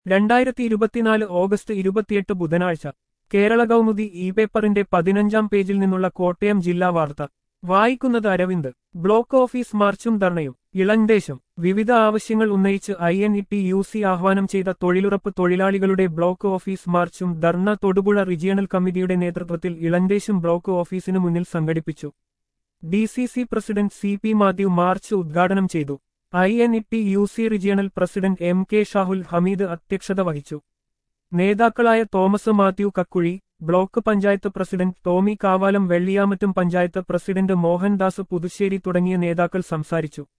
രണ്ടായിരത്തി ഇരുപത്തിനാല് ഓഗസ്റ്റ് ഇരുപത്തിയെട്ട് ബുധനാഴ്ച കേരള കൗമുദി ഇ പേപ്പറിന്റെ പതിനഞ്ചാം പേജിൽ നിന്നുള്ള കോട്ടയം ജില്ലാ വാർത്ത വായിക്കുന്നത് അരവിന്ദ് ബ്ലോക്ക് ഓഫീസ് മാർച്ചും ധർണയും ഇളന്തേശം വിവിധ ആവശ്യങ്ങൾ ഉന്നയിച്ച് I N E T U സി ആഹ്വാനം ചെയ്ത തൊഴിലുറപ്പ് തൊഴിലാളികളുടെ ബ്ലോക്ക് ഓഫീസ് മാർച്ചും ധർണ തൊടുപുഴ റീജിയണൽ കമ്മിറ്റിയുടെ നേതൃത്വത്തിൽ ഇളന്തേശം ബ്ലോക്ക് ഓഫീസിനു മുന്നിൽ സംഘടിപ്പിച്ചു D C C president C P Mathew march ഉദ്ഘാടനം ചെയ്തു I N E T U C regional president M K Shahul Hameed അധ്യക്ഷത വഹിച്ചു നേതാക്കളായ തോമസ് മാത്യു കക്കുഴി ബ്ലോക്ക് പഞ്ചായത്ത് പ്രസിഡന്റ് ടോമി കാവാലം വെള്ളിയാമറ്റും പഞ്ചായത്ത് പ്രസിഡന്റ് മോഹൻദാസ് പുതുശ്ശേരി തുടങ്ങിയ നേതാക്കൾ സംസാരിച്ചു